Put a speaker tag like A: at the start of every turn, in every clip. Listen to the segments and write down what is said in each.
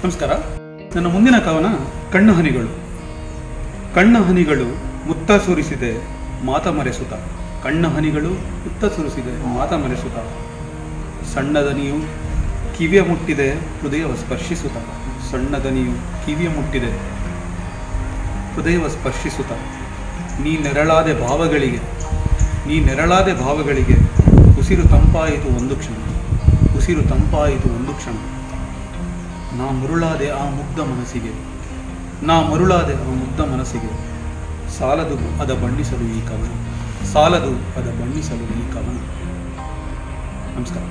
A: ನಮಸ್ಕಾರ ನನ್ನ ಮುಂದಿನ ಕವನ ಕಣ್ಣು ಹನಿಗಳು ಕಣ್ಣ ಹನಿಗಳು ಮುತ್ತ ಸುರಿಸಿದೆ ಮಾತ ಮರೆಸುತ್ತ ಕಣ್ಣ ಹನಿಗಳು ಮುತ್ತ ಸುರಿಸಿದೆ ಮಾತ ಮರೆಸುತ್ತ ಸಣ್ಣದನಿಯು ಕಿವಿಯ ಮುಟ್ಟಿದೆ ಹೃದಯವ ಸ್ಪರ್ಶಿಸುತ್ತ ಸಣ್ಣದನಿಯು ಕಿವಿಯ ಮುಟ್ಟಿದೆ ಹೃದಯವ ಸ್ಪರ್ಶಿಸುತ್ತ ನೀ ನೆರಳಾದೆ ಭಾವಗಳಿಗೆ ನೀ ನೆರಳಾದೆ ಭಾವಗಳಿಗೆ ಉಸಿರು ತಂಪಾಯಿತು ಒಂದು ಕ್ಷಣ ಉಸಿರು ತಂಪಾಯಿತು ಒಂದು ಕ್ಷಣ ನಾ ಮರುಳಾದೆ ಆ ಮುಗ್ಧ ಮನಸ್ಸಿಗೆ ನಾ ಮರುಳಾದೆ ಆ ಮುಗ್ಧ ಮನಸ್ಸಿಗೆ ಸಾಲದು ಅದ ಬಣ್ಣಿಸಲು ಈ ಕವನ ಸಾಲದು ಅದ ಬಣ್ಣಿಸಲು ಈ ಕವನ ನಮಸ್ಕಾರ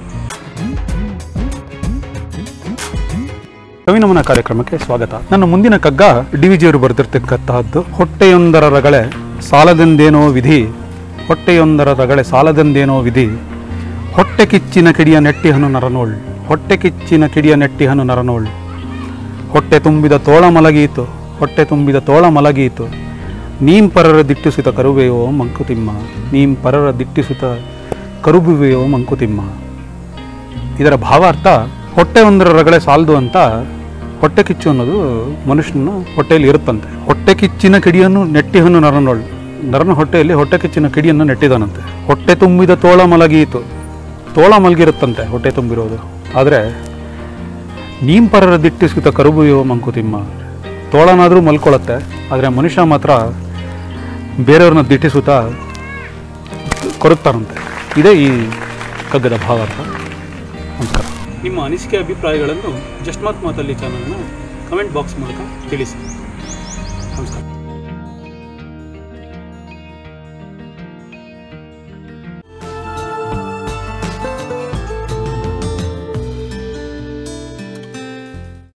A: ಕವಿನಮನ ಕಾರ್ಯಕ್ರಮಕ್ಕೆ ಸ್ವಾಗತ ನನ್ನ ಮುಂದಿನ ಕಗ್ಗ ಡಿ ವಿಜಿಯವರು ಬರೆದಿರ್ತಕ್ಕಂತಹದ್ದು ಹೊಟ್ಟೆಯೊಂದರ ರಗಳೆ ಸಾಲದೆಂದೇನೋ ವಿಧಿ ಹೊಟ್ಟೆಯೊಂದರ ರಗಳೆ ಸಾಲದೆಂದೇನೋ ವಿಧಿ ಹೊಟ್ಟೆ ಕಿಚ್ಚಿನ ಕಿಡಿಯ ನೆಟ್ಟಿಹನು ನರನೋಳ್ ಹೊಟ್ಟೆ ಕಿಚ್ಚಿನ ಕಿಡಿಯ ನೆಟ್ಟಿಹನು ನರನೋಳ್ ಹೊಟ್ಟೆ ತುಂಬಿದ ತೋಳ ಮಲಗೀತು ಹೊಟ್ಟೆ ತುಂಬಿದ ತೋಳ ಮಲಗೀತು ನೀಂ ಪರರ ದಿಟ್ಟಿಸುತ್ತ ಕರುವೆಯೋ ಮಂಕುತಿಮ್ಮ ನೀಂ ಪರರ ದಿಟ್ಟಿಸುತ್ತ ಕರುಬುವೆಯೋ ಮಂಕುತಿಮ್ಮ ಇದರ ಭಾವಾರ್ಥ ಹೊಟ್ಟೆ ಒಂದರ ರಗಳೆ ಸಾಲದು ಅಂತ ಹೊಟ್ಟೆ ಕಿಚ್ಚು ಅನ್ನೋದು ಮನುಷ್ಯನ ಹೊಟ್ಟೆಯಲ್ಲಿ ಇರುತ್ತಂತೆ ಹೊಟ್ಟೆ ಕಿಚ್ಚಿನ ಕಿಡಿಯನ್ನು ನೆಟ್ಟಿಹನು ನರನೋಳ್ ನರನ ಹೊಟ್ಟೆಯಲ್ಲಿ ಹೊಟ್ಟೆ ಕಿಚ್ಚಿನ ಕಿಡಿಯನ್ನು ನೆಟ್ಟಿದಾನಂತೆ ಹೊಟ್ಟೆ ತುಂಬಿದ ತೋಳ ಮಲಗೀತು ತೋಳ ಮಲಗಿರುತ್ತಂತೆ ಹೊಟ್ಟೆ ತುಂಬಿರೋದು ಆದರೆ ನೀಂ ಪರರ ದಿಟ್ಟಿಸುತ್ತ ಕರುಬುಯೋ ಮಂಕುತಿಮ್ಮ ತೋಳನಾದರೂ ಮಲ್ಕೊಳ್ಳುತ್ತೆ ಆದರೆ ಮನುಷ್ಯ ಮಾತ್ರ ಬೇರೆಯವ್ರನ್ನ ದಿಟ್ಟಿಸುತ್ತಾ ಕೊರುತ್ತಾರಂತೆ ಇದೇ ಈ ಕಗ್ಗದ ಭಾವಾರ್ಥ ನಮಸ್ಕಾರ ನಿಮ್ಮ ಅನಿಸಿಕೆ ಅಭಿಪ್ರಾಯಗಳನ್ನು ಜಸ್ಟ್ ಮಾತ್ ಮಾತಲ್ಲಿ ಚಾನಲ್ನ ಕಮೆಂಟ್ ಬಾಕ್ಸ್ ಮೂಲಕ ತಿಳಿಸಿ ನಮಸ್ಕಾರ